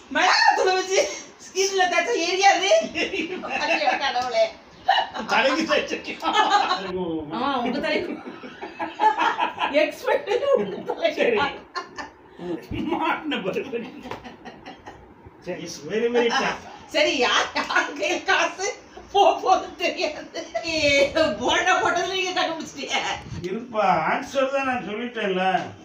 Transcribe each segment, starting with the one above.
மிளகாத்தூள் வச்சு ஸ்கின்ல தச்ச எரியாது ஐயோ, கடவுளே தலைக்கு தைச்சிருக்கேன் ஆ உங்க தலைக்கு எக்ஸ்பெக்ட் உங்க சரி தலைக்கு மாட்டின பிறகு சரி இட்ஸ் வெரி வெரி டஃப் சரி யார் யாருக்கு காசு போ போது தெரியாது போண்டா போட்டதுல நீங்க கண்டுபிடிச்சிட்டீங்க இருப்பா ஆன்சர் தான் நான் சொல்லிட்டேன்ல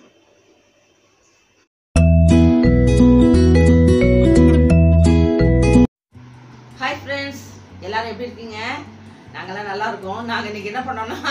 ஹாய் ஃப்ரெண்ட்ஸ் எல்லாரும் எப்படி இருக்கீங்க நாங்கெல்லாம் நல்லா இருக்கோம் நாங்கள் இன்னைக்கு என்ன பண்ணோம்னா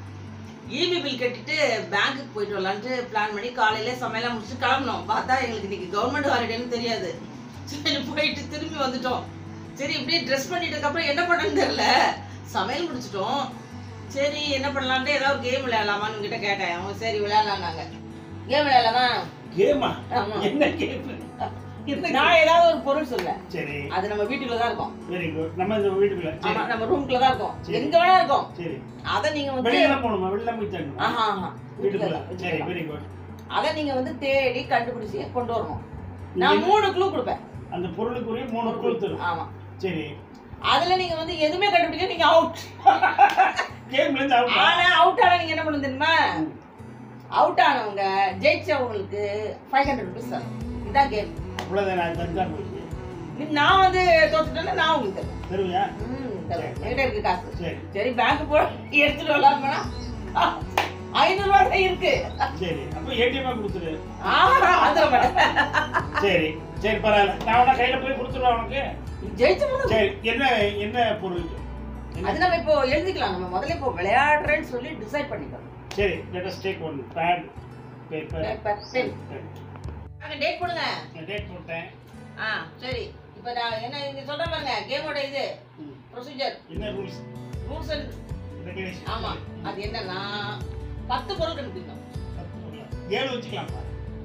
இபி பில் கட்டிட்டு பேங்க்குக்கு போயிட்டு வரலான்ட்டு பிளான் பண்ணி காலையிலே சமையலாம் முடிச்சு கிளம்புனோம் பார்த்தா எங்களுக்கு இன்னைக்கு கவர்மெண்ட் ஹாலிடேன்னு தெரியாது சரி போயிட்டு திரும்பி வந்துட்டோம் சரி இப்படியே ட்ரெஸ் பண்ணிட்டதுக்கு அப்புறம் என்ன பண்ணணும்னு தெரியல சமையல் முடிச்சிட்டோம் சரி என்ன பண்ணலான்ட்டு ஏதாவது கேம் விளையாடலாமான்னு கிட்ட கேட்டேன் அவங்க சரி விளையாடலாம்னாங்க கேம் விளையாடலாமா கேமா ஆமா. என்ன கேம் என்ன நான் ஏதாவது ஒரு பொருள் சொல்லுவேன் சரி அது நம்ம வீட்டுக்குள்ள தான் இருக்கும் வெரி குட் நம்ம இந்த வீட்டுக்குள்ள ஆமா சரி நம்ம ரூம்குள்ள தான் இருக்கும் சரி. எங்க வேணா இருக்கும் சரி அத நீங்க வந்து வெளியில போகணுமா வெளியில போய் தரணுமா ஆஹா ஆஹா வீட்டுக்குள்ள வீட்டுக்குள்ள சரி தான். வெரி குட் அத நீங்க வந்து தேடி கண்டுபிடிச்சு கொண்டு வரணும் நான் மூணு க்ளூ கொடுப்பேன் அந்த பொருளுக்குரிய மூணு குழு தரும் ஆமா சரி அதுல நீங்க வந்து எதுவுமே கண்டுபிடிக்க நீங்க அவுட் கேம்ல இருந்து அவுட் ஆனா அவுட் ஆனா நீங்க என்ன பண்ணணும் தெரியுமா அவுட் ஆனவங்க ஜெயிச்சவங்களுக்கு ஃபைவ் ஹண்ட்ரட் ருபீஸ் தரும் இதான் கேம் அவ்வளவுதான் நான் தந்தா போயிருக்கு நான் வந்து தோத்துட்டேன்னா நான் உங்களுக்கு தருவேன் தருவியா ம், தருவேன் என்கிட்ட இருக்கு காசு சரி சரி பேங்க் போ எடுத்துட்டு வரலாம் போனா ஐநூறு ரூபாய் தான் இருக்கு சரி அப்ப ஏடிஎம் கொடுத்துரு ஆஹா வந்துட மாட்டேன் சரி சரி பரவாயில்ல நான் உன கையில போய் கொடுத்துருவேன் உனக்கு ஜெயிச்சு போதும் சரி என்ன என்ன பொருள் என்ன- அது நம்ம இப்போ எழுதிக்கலாம் நம்ம முதல்ல இப்போ விளையாடுறேன்னு சொல்லி டிசைட் பண்ணிக்கலாம் சரி let us take one pad paper Paper, pen. அங்க டேட் கொடுங்க நான் டேட் போட்டேன் ஆ சரி இப்போ நான் என்ன நீங்க சொல்ற பாருங்க கேமோட இது ம். ப்ரொசீஜர் என்ன ரூல்ஸ் ரூல்ஸ் அண்ட் ரெகுலேஷன் ஆமா அது என்னன்னா பத்து பொருள் கண்டுபிடிக்கணும் ஏழு வச்சுக்கலாம்ப்பா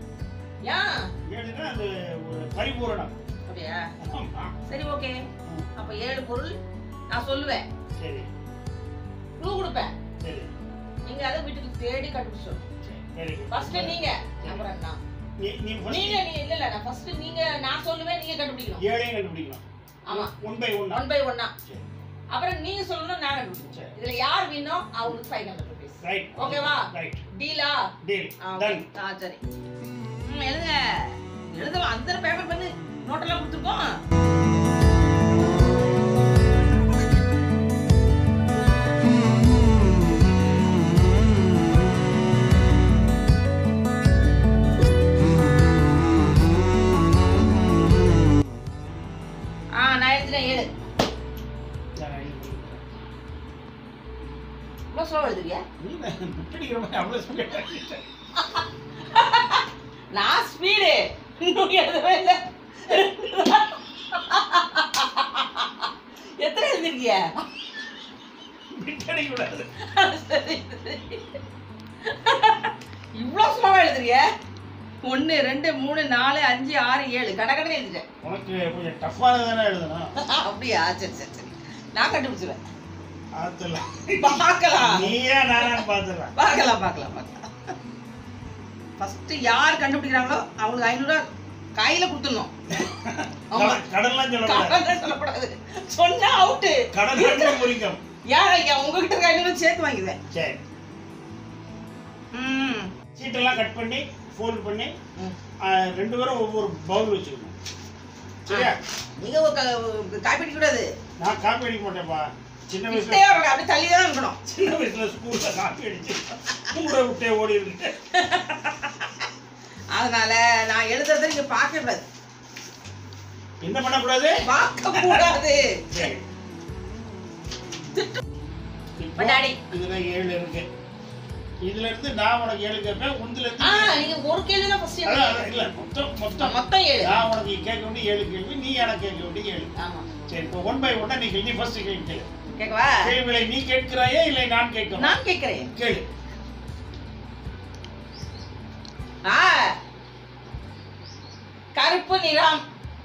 ஏன் ஏழுனா அது ஒரு பரிபூரணம் அப்படியா ஆமா. சரி ஓகே ம். அப்ப ஏழு பொருள் நான் சொல்லுவேன் சரி க்ளூ கொடுப்பேன் சரி நீங்க அதை வீட்டுக்கு தேடி கண்டுபிடிச்சோம் சரி வெரி குட் ஃபர்ஸ்ட் நீங்க அப்புறம் நான் நீ நீ நீங்க ஃபர்ஸ்ட் நீ இல்ல இல்ல நான் ஃபர்ஸ்ட் நீங்க நான் சொல்லுவேன் நீங்க கண்டுபிடிக்கணும் ஏழையும் கண்டுபிடிக்கலாம் ஆமா one by one one by ஒன்னா சரி அப்புறம் நீங்க சொல்லணும் நான் கண்டுபிடிச்சேன் சரி இதுல யார் வின்னோ அவங்களுக்கு ஃபைவ் ஹண்ட்ரட் ருபீஸ் ரைட் ஓகேவா ரைட் டீலா டீல் ஆ டன் okay. ஆ, சரி ம் எழுதுங்க எழுதலாம் அந்த பேப்பர் பண்ணி நோட்டெல்லாம் கொடுத்துருக்கோம் ஆ நான் எழுதினேன் ஏழு இவ்வளோ ஸ்லோ எழுதுறியா அவ்வளவு ஸ்பீட் நான் ஸ்பீடு இன்னும் எழுதவே இல்லை எத்தனை எழுதிருக்கிய விட்டடிக்க கூடாது சரி, சரி. இவ்வளோ ஸ்லோவா எழுதுறிய ஒன்று ரெண்டு மூணு நாலு அஞ்சு ஆறு ஏழு கடகடன்னு எழுதிட்டேன் உனக்கு கொஞ்சம் டஃப்பானது தானே எழுதணும் அப்படியா சரி சரி சரி நான் கண்டுபிடிச்சிருவேன் ஆத்துல பார்க்கலாம் நீயா நானான்னு பாத்துறேன் பார்க்கலாம் பார்க்கலாம் பார்க்கலாம் ஃபர்ஸ்ட் யார் கண்டுபிடிக்கிறாங்களோ அவங்களுக்கு ஐநூறுரூவா கையில கொடுத்துடணும் ஆமா. கடன்லாம் சொல்லக்கூடாது கடன் சொல்லக்கூடாது சொன்னா அவுட்டு கடன் கண்டு முறிக்கும் யார் ஐயா உங்ககிட்ட இருக்க ஐநூறு சேர்த்து வாங்கிடுவேன் சரி ம் சீட்டெல்லாம் கட் பண்ணி ஃபோல்ட் பண்ணி ம். ஆ, ரெண்டு பேரும் ஒவ்வொரு பவுல் வச்சுக்கணும் சரியா நீங்க ஒரு க- காப்பி அடிக்க கூடாது நான் காப்பி அடிக்க மாட்டேன்ப்பா சின்ன வயசுல கிட்டே வரக்கூடாது அப்படியே தள்ளி தான் இருக்கணும் சின்ன வயசுல ஸ்கூல்ல காப்பி அடிச்சு ஊரை விட்டே ஓடி இருக்கு அதனால நான் எழுதுறத நீங்க பார்க்க கூடாது என்ன பண்ணக்கூடாது பார்க்க கூடாது சரி இப்போ இப்ப டாடி. இதுல ஏழு இருக்கு இதுல இருந்து நான் உனக்கு ஏழு கேட்பேன் உந்துல ஆ இருந்து நீங்க ஒரு கேள்வி தான் ஃபர்ஸ்ட் அதான், அதான், இல்ல மொத்தம் மொத்தம் மொத்தம் ஏழு நான் உனக்கு கேட்க வேண்டிய ஏழு கேள்வி நீ எனக்கு கேட்க வேண்டிய ஏழு ஆமா சரி இப்போ ஒன் பை ஒன்னா நீ நீ ஃபர்ஸ்ட் கேள்வி கேளு கேட்கவா கேள்விகளை நீ கேட்கிறாயே இல்லை நான் கேட்கணும் நான் கேட்கிறேன் கேளு ஆ கருப்பு நிறம்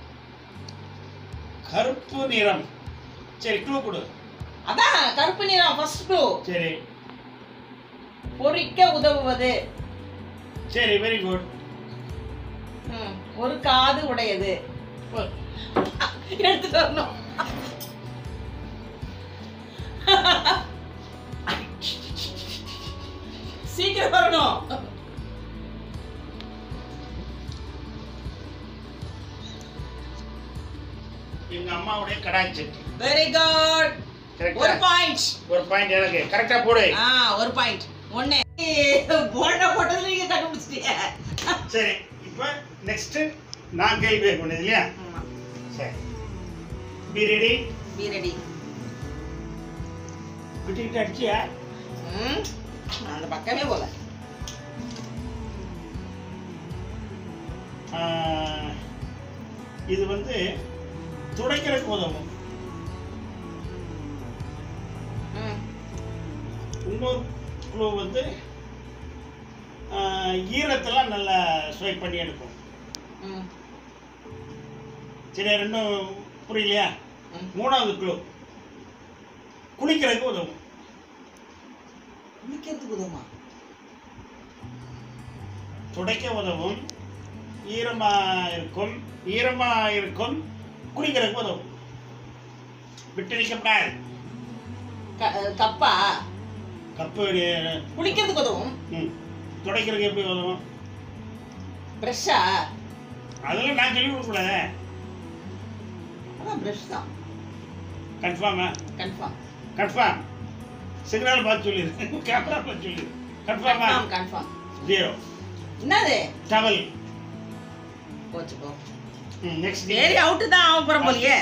கருப்பு நிறம் சரி க்ளூ கொடு அதான் கருப்பு நிறம் ஃபர்ஸ்ட் க்ளூ சரி பொறிக்க உதவுவது சரி வெரி குட் ம், ஒரு காது உடையது போ. எடுத்துட்டு வரணும் சீக்கிரம் வரணும் எங்க அம்மாவுடைய kadai chutney very good Correct ஒரு ஆ? பாயிண்ட் ஒரு பாயிண்ட் எனக்கு கரெக்டா போடு ஆ ஒரு பாயிண்ட் ஒண்ணு போண்டா போட்டதுல நீங்க கண்டுபிடிச்சிட்டீங்க சரி இப்போ நெக்ஸ்ட் நான் கேள்வி கேட்கணும் இல்லையா சரி பி ரெடி பி ரெடி விட்டுக்கிட்டு அடிச்சியா ம் அந்த பக்கமே போல ஆஹ், இது வந்து துடைக்கிறதுக்கு உதவும் ம் இன்னொரு குழு வந்து ஆஹ், ஈரத்தெல்லாம் நல்லா ஸ்வைப் பண்ணி எடுக்கும் ம் சரி ரெண்டும் புரியலையா ம். மூணாவது குழு குளிக்கிறதுக்கு உதவும் குளிக்கிறதுக்கு உதவுமா துடைக்க உதவும் ஈரமா இருக்கும் ஈரமா இருக்கும் குளிக்கிறதுக்கு உதவும் விட்டு நிற்கப்படாது க- கப்பா கப்பு குளிக்கிறதுக்கு உதவும் ம் துடைக்கிறதுக்கு எப்படி உதவும் ப்ரெஷ்ஷா அதெல்லாம் நான் சொல்லி கொடுக்கூடாது அதான் ப்ரெஷ் தான் கன்ஃபார்மா கன்ஃபார்ம் கன்ஃபார்ம் சிக்னல் பார்த்து சொல்லிடு கேமரா பார்த்து சொல்லிடு கன்ஃபார்மா கன்ஃபார்ம் கன்ஃபார்ம் ஜீரோ என்னது டவல் போச்சு போ ம் நெக்ஸ்ட் சரி அவுட்டு தான் ஆக போகிறோம் போலியே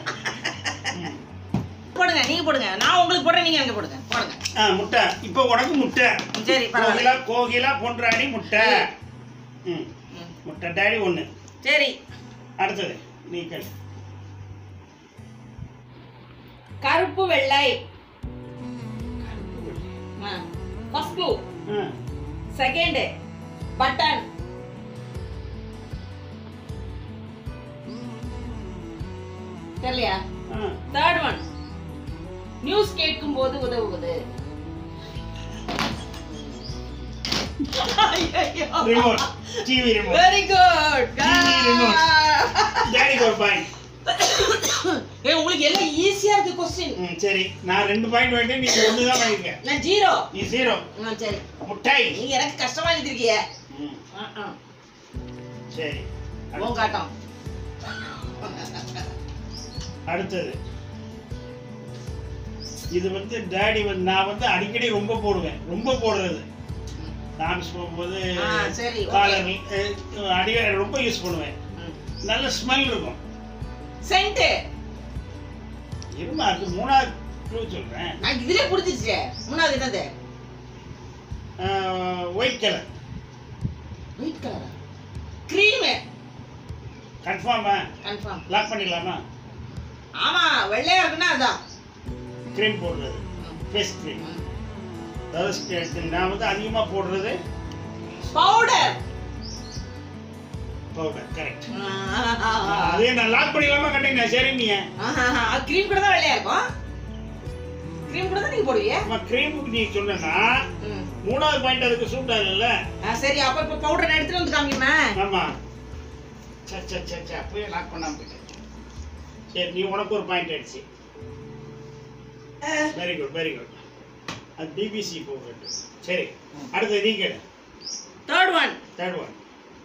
போடுங்க நீங்க போடுங்க நான் உங்களுக்கு போடுறேன் நீங்க எனக்கு போடுங்க போடுங்க ஆ முட்டை இப்போ உனக்கு முட்டை சரி பரவாயில்ல கோகிலா கோகிலா பொன்ராணி முட்டை ம் ம். முட்டை டேடி ஒன்று சரி அடுத்தது நீ கேளு கருப்பு வெள்ளை ஃபர்ஸ்ட் க்ளூ ஆ செகண்ட் பட்டன் தெரியலையா ஆ தேர்ட் ஒன் நியூஸ் கேட்கும் போது உதவுவது remote TV remote very good TV remote. டேடிக்கு ஒரு பாயிண்ட் ஏ உங்களுக்கு எல்லாம் ஈஸியா இருக்கு கொஸ்டின் ம் சரி நான் ரெண்டு பாயிண்ட் வாங்கிட்டேன் நீ ஒன்று தான் வாங்கிக்க நான் ஜீரோ நீ ஜீரோ சரி முட்டை நீங்க எனக்கு கஷ்டமா எழுதிருக்கீங்க ம் சரி உன் காட்டம் அடுத்தது இது வந்து டேடி வந்து நான் வந்து அடிக்கடி ரொம்ப போடுவேன் ரொம்ப போடுறது டான்ஸ் போகும்போது ஆ, சரி, okay. காலர் அடிக்கடி ரொம்ப யூஸ் பண்ணுவேன் நல்ல ஸ்மெல் இருக்கும் சென்ட் இருமா அது மூணாவது க்ளூ சொல்றேன் நான் இதுலயே புடிச்சிருச்சு மூணாவது என்னது ஒயிட் கலர் ஒயிட் கலரா கிரீம் கன்ஃபார்மா கன்ஃபார்ம் லாக் பண்ணிடலாமா ஆமா வெள்ளையா இருக்குன்னா அதான் க்ரீம் போடுறது ஃபேஸ் க்ரீம் அதாவது நான் வந்து அதிகமாக போடுறது பவுடர் பவுடர் கரெக்ட் அதே நான் லாக் பண்ணிடலாமா கண்டிங்க சரி நீ கிரீம் கூட தான் வெள்ளையா இருக்கும் கிரீம் கூட தான் நீங்க போடுவீங்க நம்ம க்ரீம் நீ சொன்னா ம். மூணாவது பாயிண்ட் அதுக்கு சூட் ஆகல ஆ, சரி அப்ப இப்ப பவுடர் எடுத்துட்டு வந்து காமிக்குமா ஆமா சே சே சே சே அப்பயே லாக் பண்ணாம போயிட்டேன் சரி நீ உனக்கு ஒரு பாயிண்ட் ஆயிடுச்சு வெரி குட் வெரி குட் அது பிபிசி போகட்டும் சரி அடுத்தது நீ கேளு தேர்ட் ஒன் தேர்ட் ஒன்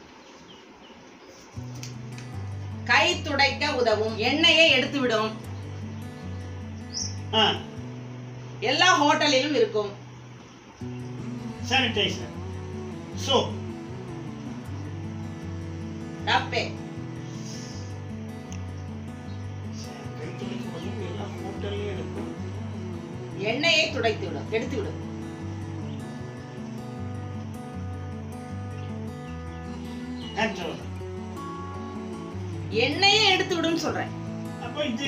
கை துடைக்க உதவும் எண்ணெயை எடுத்து விடும் ஆ எல்லா ஹோட்டலிலும் இருக்கும் சானிடைசர் சோப் டப்பே எல்லாம் ஹோட்டல்லையும் இருக்கும் எண்ணெயை துடைத்து விடும் எடுத்து விடும் ஹேண்ட் ஷவர் எண்ணெயை எடுத்து விடும் சொல்றேன் அப்போ இது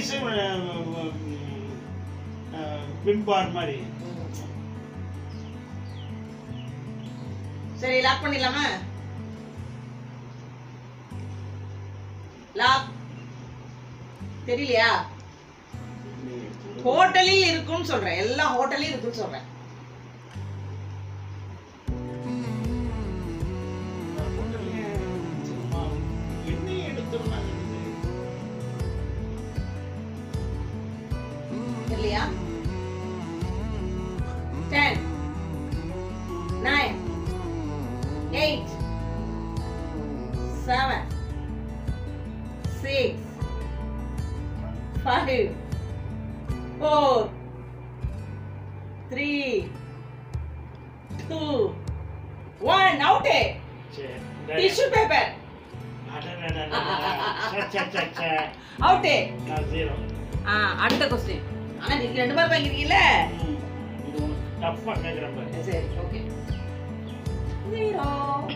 பின் பார் மாதிரி சரி லாக் பண்ணிடலாமா லாக் தெரியலையா ஹோட்டலில் இருக்கும்னு சொல்றேன் எல்லா ஹோட்டலையும் இருக்குன்னு சொல்றேன் எண்ணெய் எடுத்துடலாம் six five four three two one out சரி டிஷ்யூ பேப்பர் அவுட்டு நான் ஜீரோ ஆ அடுத்த கொஸ்டின் ஆனா நீங்க ரெண்டு மார்க் வாங்கிருக்கீங்கல்ல இது உனக்கு டஃப்பாக கேட்குறேன் பாரு சரி ஓகே ஜீரோ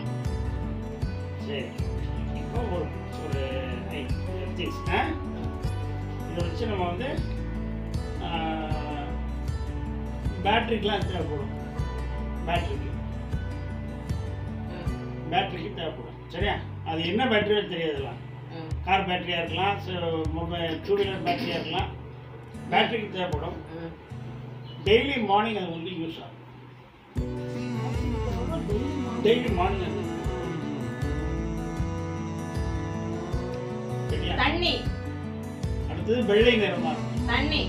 சரி இப்போ ஒரு ஒரு திங்ஸ் ஆ இதை வச்சு நம்ம வந்து பேட்ரிக்கெலாம் தேவைப்படும் பேட்ரிக்கு பேட்டரிக்கு தேவைப்படும் சரியா அது என்ன பேட்டரியோ தெரியாதுலாம் கார் பேட்டரியாக இருக்கலாம் மொபைல் டூ வீலர் பேட்டரியாக இருக்கலாம் பேட்டரிக்கு தேவைப்படும் டெய்லி மார்னிங் அது வந்து யூஸ் ஆகும் டெய்லி மார்னிங் அது சரியா தண்ணி அடுத்தது வெள்ளை நிறமா இருக்கும் தண்ணி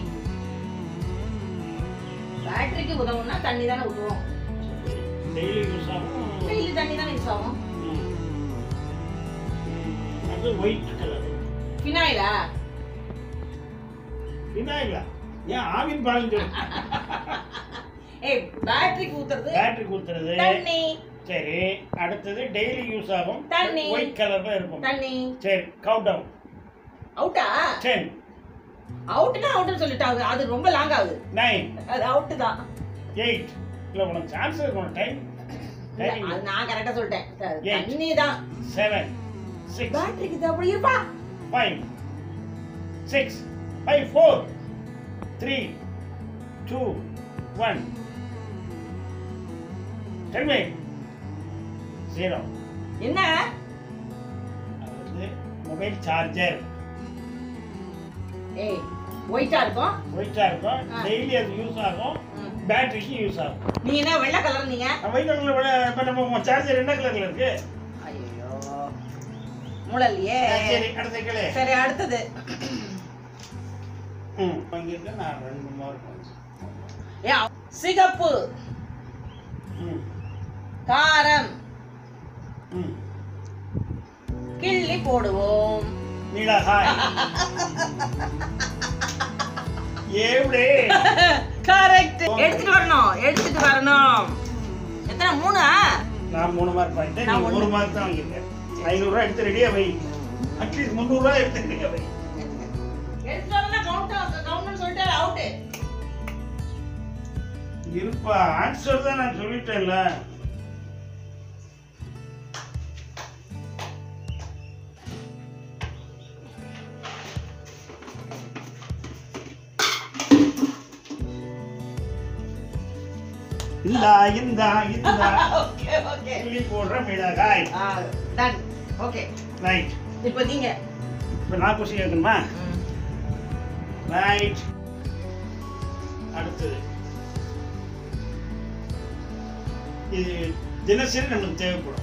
பேட்டரிக்கு உதவும்னா தண்ணி தானே உதவும் டெய்லி யூஸ் ஆகும் டெய்லி தண்ணி தானே யூஸ் ஆகும் ம். அது ஒயிட் கலர் ஃபினாயிலா விநாயகா ஏன் ஆவின் பாலம் சொல்லு ஏய் பேட்டரிக்கு ஊத்துறது பேட்டரி ஊத்துறது தண்ணி சரி அடுத்தது டெய்லி யூஸ் ஆகும் தண்ணி. ஒயிட் கலர்ல இருக்கும் தண்ணி சரி கவுண்ட் டவுன் அவுட்டா டென் அவுட்னா அவுட்னு சொல்லிட்டாங்க அது ரொம்ப லாங் ஆகுது நைன் அது அவுட் தான் எயிட் இல்லை உனக்கு சான்ஸ் இருக்கணும் டைம் இல்ல, அது நான் கரெக்டா சொல்லிட்டேன் Eight. தண்ணி தான் செவன் சிக்ஸ் பேட்டரிக்கு அப்படி இருப்பா five six five four three two one ten zero என்ன அதாவது மொபைல் சார்ஜர் ஏய் ஒயிட்டா இருக்கும் ஒயிட்டாக இருக்கும் ஆ. டெய்லி அது யூஸ் ஆகும் ம். பேட்டரிக்கு யூஸ் ஆகும் நீ என்ன வெள்ளை கலர் நீங்க ஒயிட் கலரில் இப்போ நம்ம சார்ஜர் என்ன கலரில் இருக்கு ஐயோ மூளையே சரி அடுத்த கிளை சரி அடுத்தது ம் இங்கே இருக்க நான் ரெண்டு மார்க் ஏ சிகப்பு ம் காரம் ம் கிள்ளி போடுவோம் மிளகாய் எப்படி கரெக்ட் எடுத்துட்டு வரணும் எடுத்துட்டு வரணும் எத்தனை மூணா நான் மூணு மார்க் வாங்கிட்டேன் நான் நீ ஒண்ணு. மூணு மார்க் தான் வாங்கியிருக்கேன் ஐநூறுரூவா எடுத்து ரெடியாக வை அட்லீஸ்ட் முந்நூறுரூவா எடுத்து ரெடியாக வை எடுத்துட்டு வரல கவுண்ட் கவுண்ட்னு சொல்லிட்டு அவுட் இருப்பா ஆன்சர் தான் நான் சொல்லிட்டேன்ல இந்தா இந்தா இந்தா ஓகே ஓகே கிள்ளி போடுற மிளகாய் டன் ஓகே ரைட் இப்போ நீங்க இப்போ நான் கொஸ்டின் கேட்கணுமா ரைட் அடுத்தது இது தினசரி நம்மளுக்கு தேவைப்படும்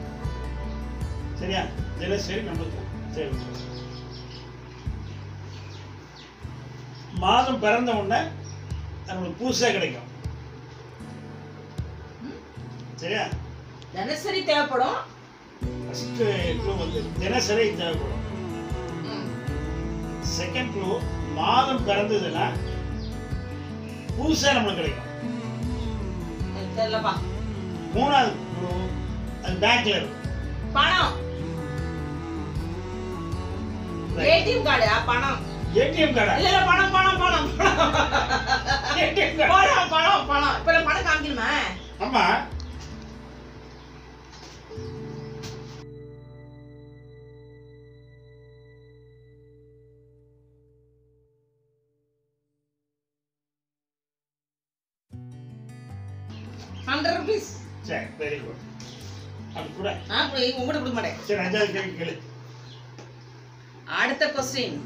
சரியா தினசரி நம்மளுக்கு தேவைப்படும் மாதம் பிறந்த உடனே நம்மளுக்கு புதுசாக கிடைக்கும் சரியா தினசரி தேவைப்படும் ஃபஸ்ட்டு க்ளூ வந்து தினசரி தேவைப்படும் செகண்ட் க்ளூ மாதம் பிறந்ததுன்னா புதுசாக நம்மளுக்கு கிடைக்கும் எனக்கு தெரியலப்பா மூணாவது க்ளூ அது பேங்க்ல இருக்கும் பணம் ஏடிஎம் கார்டு பணம் ஏடிஎம் கார்டா இல்ல இல்ல பணம் பணம் பணம் ஏடிஎம் கார்டு பணம் பணம் பணம் இப்ப நான் பணம் காமிக்கணுமா ஆமா ஹண்ட்ரட் ருபீஸ் சரி வெரி குட் அது கூட ஆ உங்கள்கிட்ட கொடுக்க மாட்டேன் சரி அஞ்சாவது கேள்வி கேளு அடுத்த கொஸ்டின்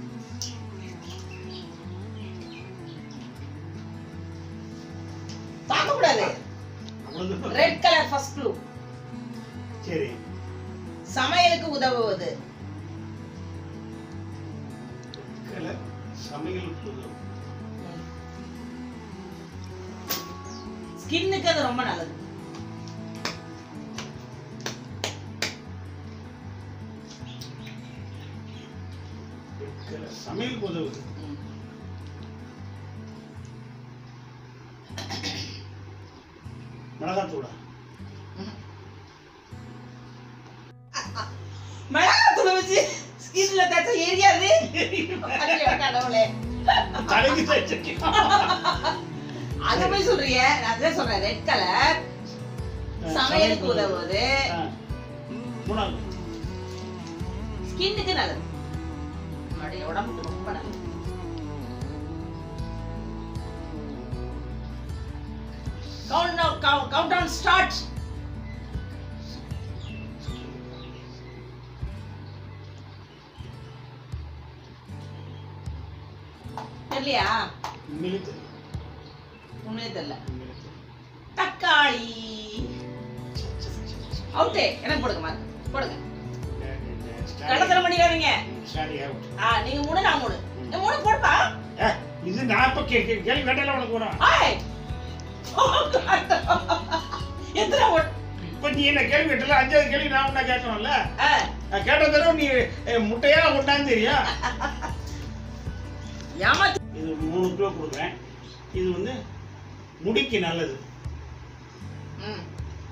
பார்க்க கூடாது அவ்வளவுதான். ரெட் கலர் ஃபர்ஸ்ட் க்ளூ சரி சமையலுக்கு உதவுவது கலர் சமையலுக்கு உதவும். ஸ்கின்னுக்கு அது ரொம்ப நல்லது சமையலுக்கு உதவுது ம். மிளகாத்தூளா மிளகாத்தூளை வச்சு ஸ்கின்ல தேய்ச்சா எரியாது ஐயோ, கடவுளே தலைக்கு தேய்ச்சிருக்கேன் அத போய் சொல்றீங்க நான் அதான் சொல்றேன் ரெட் கலர் சமையலுக்கு உதவுவது ஆ. மூணாவது ஸ்கின்னுக்கு நல்லது நம்மளுடைய உடம்புக்கு ரொம்ப நல்லது count down count down start தெரியலையா உண்மையிலே தெரியும். உண்மையே தெரியல உண்மையிலே தெரியும். தக்காளி அவுட்டே எனக்கு போடுங்க மார்க் போடுங்க இந்த- இந்த ஸ்டாடி- கடத்தல பண்ணிடாதீங்க ஸ்டாடி out. ஆ நீங்க மூணு நான் மூணு நீ மூணு போடுப்பா ஏ, இது நான் இப்ப கே- கே- கேள்வி கேட்டால உனக்கு வரும் ஆய் எத்தனை ஓட் இப்ப நீ என்ன கேள்வி கேட்டல அஞ்சாவது கேள்வி நான் உன்ன கேட்கணும்ல ஆ, நான் கேட்ட தடவை நீ ஏ, முட்டையா கொண்டாந்து தெரியும் ஏமாத்து இது மூணு கிலோ கொடுக்குறேன் இது வந்து முடிக்கு நல்லது ம்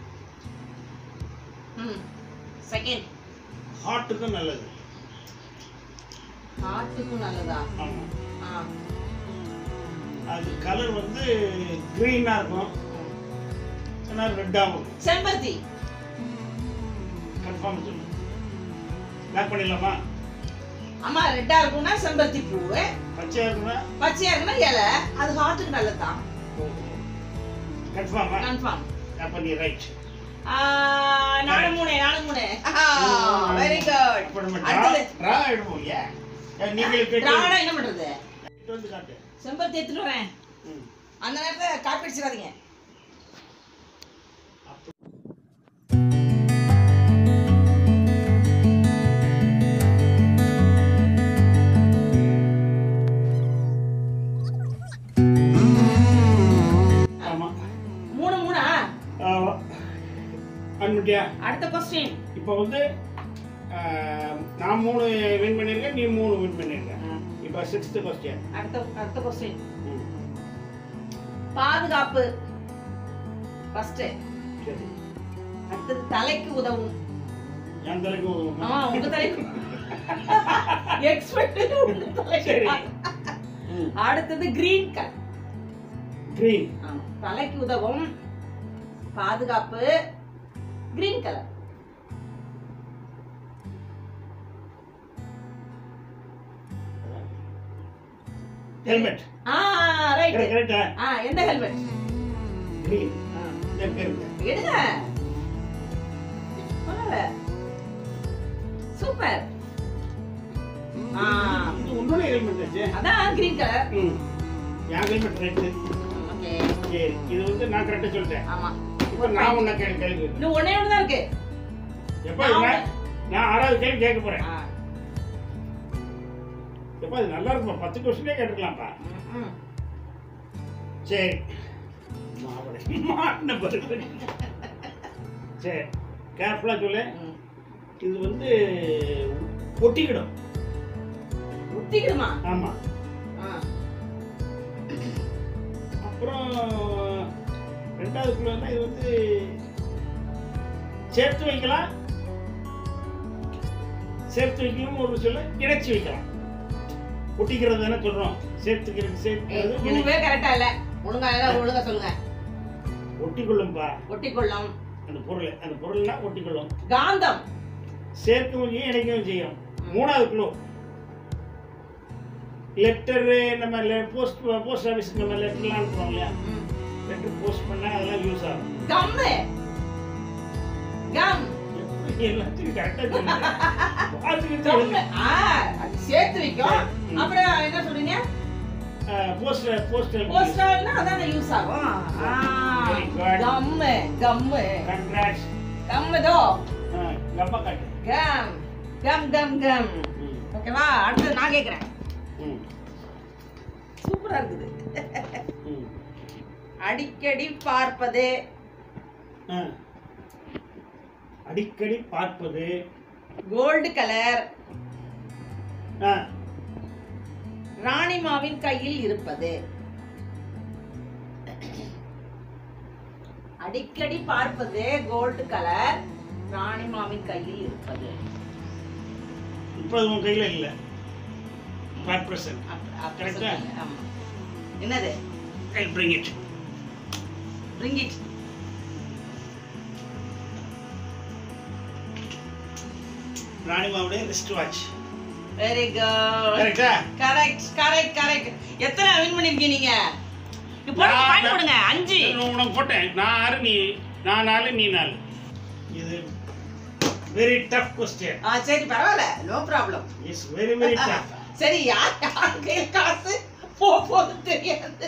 ம் செகண்ட் ஹார்ட்டுக்கும் நல்லது ஹார்ட்டுக்கும் நல்லதா ஆமா ஆ அது கலர் வந்து க்ரீனா இருக்கும் ம். ஆனால் ரெட்டாகவும் இருக்கும் செம்பருத்தி கன்ஃபார்ம் சொல்லு பேக் பண்ணிடலாமா ஆமா ரெட்டா இருக்கும்னா செம்பருத்தி பூவு பச்சையா இருக்குன்னா பச்சையா இருக்குன்னா இலை அது ஹார்ட்டுக்கு நல்லதுதான் கன்ஃபார்மா கன்ஃபார்ம் அப்போ நீ ரைட் நாலு மூணு நாலு மூணு வெரி குட் அப்போ நம்ம அடுத்தது ட்ரா எடுப்போம் ஏன் நீங்கள் கேட்டு ராவணா என்ன பண்றது கேட்டு வந்து காட்டு செம்பருத்தி எடுத்துட்டு வரேன் ம். அந்த நேரத்துல காப்பி அடிச்சிடாதீங்க அப்போ ஆமா மூணு மூணா ஆமா அன்னுட்டியா அடுத்த கொஸ்டின் இப்போ வந்து ஆஹ், நான் மூணு வின் பண்ணியிருக்கேன் நீ மூணு வின் பண்ணியிருக்க இப்போ சிக்ஸ்த்து கொஸ்டின் அடுத்த அடுத்த கொஸ்டின் பாதுகாப்பு ஃபர்ஸ்ட் சரி அடுத்தது தலைக்கு உதவும் என் தலைக்கு ஆமா உங்க தலைக்கு எக்ஸ்பெக்ட் உங்க சரி தலைக்கு அடுத்தது கிரீன் கலர் க்ரீன் தலைக்கு உதவும் பாதுகாப்பு கிரீன் கலர் ஹெல்மெட் ஆ ரைட் கரெக்டா ஆ எந்த ஹெல்மெட் க்ரீன் என் பேருங்க எடுங்க பரவாயில்ல சூப்பர் ஆ இது உன்னோட ஹெல்மெட் ஆச்சு அதான் கிரீன் கலர் ம் என் ஹெல்மெட் ரெட்டு ஓகே சரி இது வந்து நான் கரெக்டாக சொல்லிட்டேன் ஆமா இப்போ நான் உன்னை கேள்வி கேள்வி கேட்கிறேன். இன்னும் ஒண்ணே ஒன்று தான் இருக்கு எப்போ இது நான் நான் ஆறாவது கேள்வி கேட்க போறேன் ஆ. எப்போ அது நல்லா இருக்குப்பா பத்து கொஸ்டினே கேட்டுக்கலாம்ப்பா ம், ம். சரி மாவடை மாட்டின பிறகு சரி கேர்ஃபுல்லாக சொல்லு ம். இது வந்து ஒட்டிக்கிடும் ஒட்டிக்கிடுமா ஆமாம் ஆ. அப்புறம் ரெண்டாவது குள்ளா இது வந்து சேர்த்து வைக்கலாம் சேர்த்து வைக்கணும் ஒரு சொல்ல இணைச்சி வைக்கலாம் ஒட்டிக்கிறது தானே சொல்றோம் சேர்த்துக்கிறது ஏய், சேர்க்கிறது இணை- இதுவே கரெக்டா இல்ல ஒழுங்கா இல்ல ஒழுங்கா சொல்லுங்க ஒட்டிக்கொள்ளும்பா ஒட்டிக்கொள்ளும் அந்த பொருள் அந்த பொருள்னா ஒட்டிக்கொள்ளும் காந்தம் சேர்க்கவும் செய்யும் இணைக்கவும் செய்யும் மூணாவது குழு லெட்டரு நம்ம போஸ்ட் போஸ்ட் ஆஃபீஸுக்கு நம்ம லெட்டர்லாம் அனுப்புறோம் இல்லையா ம். லெட்டர் போஸ்ட் பண்ணால் அதெல்லாம் யூஸ் ஆகும் கம்மு கம் எப்படி எல்லாத்தையும் கரெக்டாக சொல்லுங்க பார்த்துக்கிட்டு கம்மு ஆ அது சேர்த்து வைக்கும் ம். அப்புறம் என்ன சொல்றீங்க போஸ்ட் போஸ்ட் போஸ்டர்னா அதான் யூஸ் ஆகும் ஆ Very good. கம்மு கம்மு கங்க்ராட்ஸ் கம்மு தோ கப்பா காட்டு கம் கம் கம் கம் ம், ஓகேவா அடுத்து நான் கேக்குறேன் ம், சூப்பரா இருக்குது ம். அடிக்கடி பார்ப்பது ஆ. அடிக்கடி பார்ப்பது கோல்டு கலர் ஆ, ராணிமாவின் கையில் இருப்பது அடிக்கடி பார்ப்பது கோல்டு கலர் ராணிமாவின் கையில் இருப்பது இப்போ அது உன் கையில் இல்லை ஃபைவ் பர்சன்ட் அப்ப- அப்ப Correct ஆ? சொல்லுங்க. ஆமா. என்னது I bring it bring it ராணிமாவுடைய ரிஸ்ட் வாட்ச் வெரி குட் கரெக்டா கரெக்ட் கரெக்ட் கரெக்ட் எத்தனை வின் பண்ணிருக்கீங்க நீங்க இப்போ நான் பாயிண்ட் கொடுங்க அஞ்சு உனக்கு போட்டேன் நான் ஆறு நீ நான் நாலு நீ நாலு இது வெரி டஃப் கொஸ்டின் ஆ சரி பரவாயில்ல no problem is very very tough சரி யார் யார் கையில் காசு போ போது தெரியாது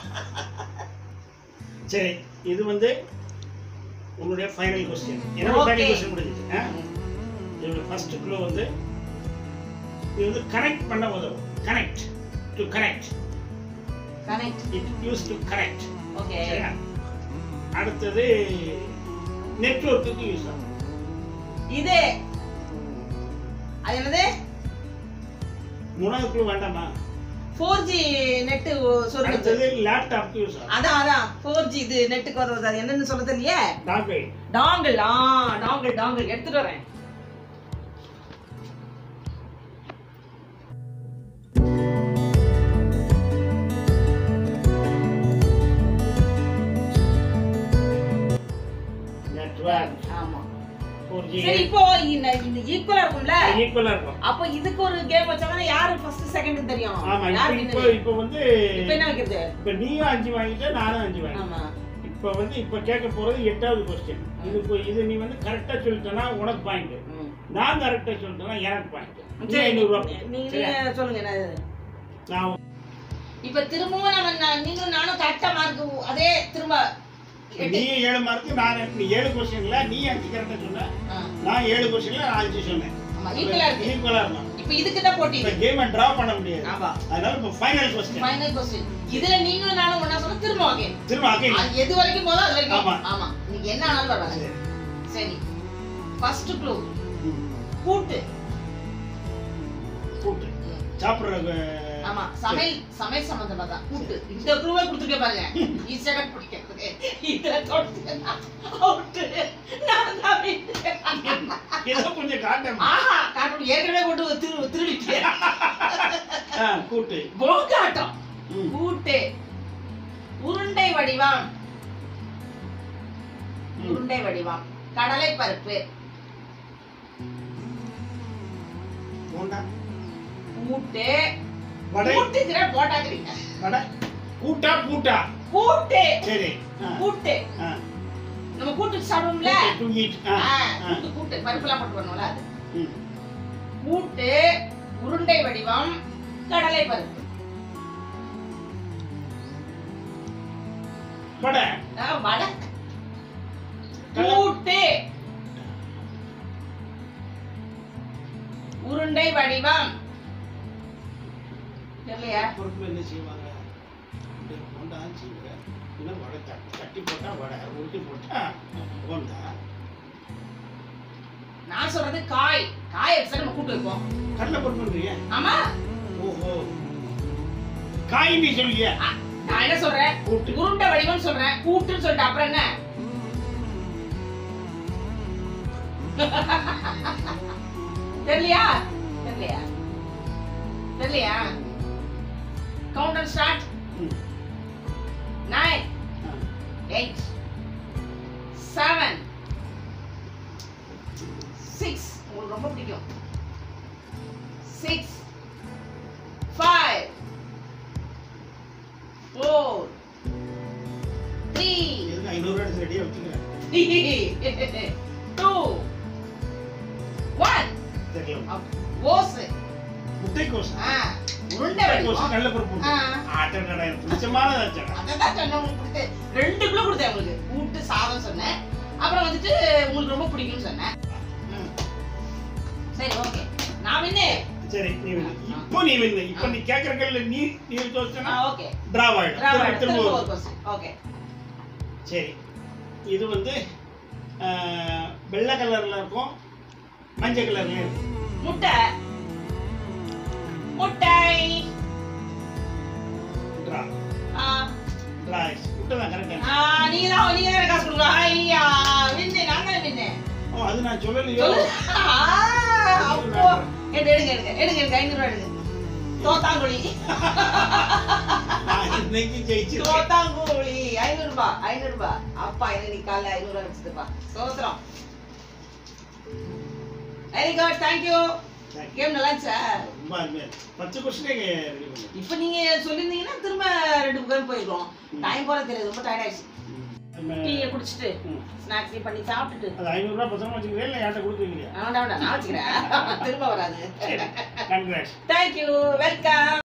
சரி இது வந்து உன்னுடைய ஃபைனல் கொஸ்டின் என்னோட Okay. ஃபைனல் கொஸ்டின் முடிஞ்சுச்சு ஆ? இதோட ஃபர்ஸ்ட் க்ளூ வந்து இது வந்து கனெக்ட் பண்ண உதவும் connect to connect connect it use to connect okay சரியா அடுத்தது நெட்வொர்க்குக்கு யூஸ் ஆகும் இது அது என்னது மூணாவது க்ளூ வேண்டாமா ஃபோர் ஜி நெட்டு சொல்றது அடுத்தது லேப்டாப்க்கு யூஸ் ஆகும் அதான் அதான் ஃபோர் ஜி இது நெட்டுக்கு வருவது அது என்னன்னு சொல்ல தெரியலையே டாக்டர் டாங்கிள் ஆ டாங்கிள் டாங்கிள் எடுத்துட்டு வரேன் நெட்வொர்க் ஆமா ஃபோர் ஜி சரி இப்போ இந்த இந்த ஈக்குவலா இருக்கும்ல ஈக்குவலாக இருக்கும் அப்போ இதுக்கு ஒரு கேம் வச்சாங்கன்னா யாரு ஃபர்ஸ்ட் செகண்ட் தெரியும் ஆமா யார் இப்போ இப்போ winner? இப்போ வந்து இப்போ என்ன வைக்கிறது இப்போ நீயும் அஞ்சு வாங்கிட்ட நானும் அஞ்சு வாங்கிட்டேன் ஆமா இப்போ வந்து இப்போ கேட்க போறது எட்டாவது கொஸ்டின் இது இப்போ இது நீ வந்து கரெக்டா சொல்லிட்டேன்னா உனக்கு பாயிண்ட் ம். நான் கரெக்டா சொல்லிட்டேன்னா எனக்கு பாயிண்ட் நீ சரி, ஐநூறுரூவா நீங்க நீங்க சொல்லுங்க என்னது நான் இப்ப திரும்பவும் நம்ம நா- நீங்களும் நானும் கரெக்டா மார்க் அதே திரும்ப நீ ஏழு மார்க் நான் நீ ஏழு கொஸ்டின்ல நீ அஞ்சு கரெக்டா சொன்ன ஆ, நான் ஏழு கொஸ்டின்ல நான் அஞ்சு சொன்னேன் ஆமா ஈக்குவலா இருக்கு ஈக்குவலா இருக்கும் இப்ப இதுக்கு தான் போட்டி இப்போ கேமை டிரா பண்ண முடியாது ஆமா அதனால இப்போ ஃபைனல் கொஸ்டின் ஃபைனல் கொஸ்டின் இதுல நீங்களும் நானும் ஒண்ணா சொன்னா திரும்ப ஓகே திரும்ப அகைன் எது வரைக்கும் போதோ அது வரைக்கும் ஆமா. ஆமா நீங்க என்ன ஆனாலும் பரவாயில்ல சரி ஃபர்ஸ்ட் க்ளூ கூட்டு கூட்டு சாப்பிட்ற ஆமா சமையல் சமையல் சம்பந்தமா தான் கூட்டு இந்த க்ளூவே கொடுத்துருக்க பாருங்க ஈஸியா கட் பிடிக்கிறது இதுல தொடுத்துனா அவுட்டு நான் தான் win. ஏதோ கொஞ்சம் காட்டம் ஆஹா காட்டும் ஏற்கனவே போட்டு திரு திருடிட்டேன் ஆ, கூட்டு போகாட்டம் ம். கூட்டு உருண்டை வடிவம் ம். உருண்டை வடிவம் கடலை பருப்பு போண்டா கூட்டு வடை கூட்டுங்கிற போட்டாக்குறீங்க வடை கூட்டா பூட்டா கூட்டு சரி ஆ, கூட்டு ஆ. நம்ம கூட்டு சாப்பிடுவோம்ல கூட்டு, to eat. ஆ, ஆ, ஆ. கூட்டு கூட்டு பருப்புலாம் போட்டு பண்ணுவோம்ல அது ம். கூட்டு உருண்டை வடிவம் கடலை பருப்பு வடை ஆ, வடை கடலை- கூட்டு உருண்டை வடிவம் தெரியலையா பொறுப்பு என்ன செய்வாங்க இந்த போண்டா செய்வாங்க இல்லை வடை தட்டி தட்டி போட்டா வடை உருட்டி போட்டா போண்டா நான் சொல்றது காய் காய் வச்சு நம்ம கூட்டு வைப்போம் கடலை பருப்புன்றிய ஆமா ஓஹோ காய் நீ சொல்லிய ஆ, நான் என்ன சொல்றேன் கூட்டு உருண்டை வடிவம் சொல்றேன் கூட்டுன்னு சொல்லிட்டு அப்புறம் என்ன தெரியலையா தெரியலையா தெரியலையா கவுண்டர் ஸ்டார்ட் ம். நைன் ஆ. எயிட் செவன் சிக்ஸ் உங்களுக்கு ரொம்ப பிடிக்கும் சிக்ஸ் ஃபைவ் ஃபோர் த்ரீ எதுக்கு ஐநூறுரூவா எடுத்து ரெடியாக வச்சுக்கிறேன் டூ ஒன் தெரியல ஓசு முட்டைக்கோஸ் ஆ உருண்டை முட்டைக்கோஸ் வடிவம் கடலை பருப்பு ஆ ஆட்டடா எனக்கு பிடிச்சமானதாச்சடா அதான் சொன்னேன் உங்களுக்கு கொடுத்து ரெண்டு கிலோ கொடுத்தேன் உங்களுக்கு கூட்டு சாதம் சொன்னேன் அப்புறம் வந்துட்டு உங்களுக்கு ரொம்ப பிடிக்கும்னு சொன்னேன் ம். சரி ஓகே நான் வின்னு சரி நீ வின்னு. இப்போ நீ வின்னு இப்போ நீ கேட்குற கேள்வி நீ நீ தோச்சனா ஓகே டிராவ் ஆயிடும் திரும்ப திரும்ப திரும்ப வரும். ஒரு கொஸ்டின் ஓகே சரி இது வந்து ஆஹ், வெள்ளை கலர்ல இருக்கும் மஞ்சள் கலர்ல இருக்கும் முட்டை முட்டை அது நான் சொல்லலையோ சொல்லு. ஆ, அப்போ எடுங்க எடுங்க எடுங்க எடுங்க எடுங்க ஐநூறு ரூபாய் எடுங்க தோத்தாங்குழி நான் இன்னைக்கு ஜெயிச்சிருக்கேன் தோத்தாங்குழி ஐநூறு ரூபாய் ஐநூறு ரூபாய் அப்பா எனக்கு நீ காலைல ஐநூறு ரூபாய் வச்சுட்டுப்பா சோத்திரம் very good thank you Thank you. Game நல்லா இருந்துச்சா ரொம்ப அருமையா இருக்கு. பத்து கொஸ்டினே ரெடி பண்ணி இப்போ நீங்க சொல்லியிருந்தீங்கன்னா திரும்ப ரெண்டு பேரும் போயிருக்கோம் டைம் போல தெரியாது ரொம்ப டயர்ட் ஆயிடுச்சு டீயை குடிச்சிட்டு ஸ்நாக்ஸ் பண்ணி சாப்பிட்டுட்டு அது ஐநூறுரூவா பத்திரமா வச்சுக்கிறேன் இல்லை யார்கிட்ட கொடுத்துருக்கீங்க வேண்டாம் வேண்டாம் நான் வச்சுக்கிறேன் திரும்ப வராது சரி கங்க்ராட்ஸ் தேங்க்யூ வெல்கம்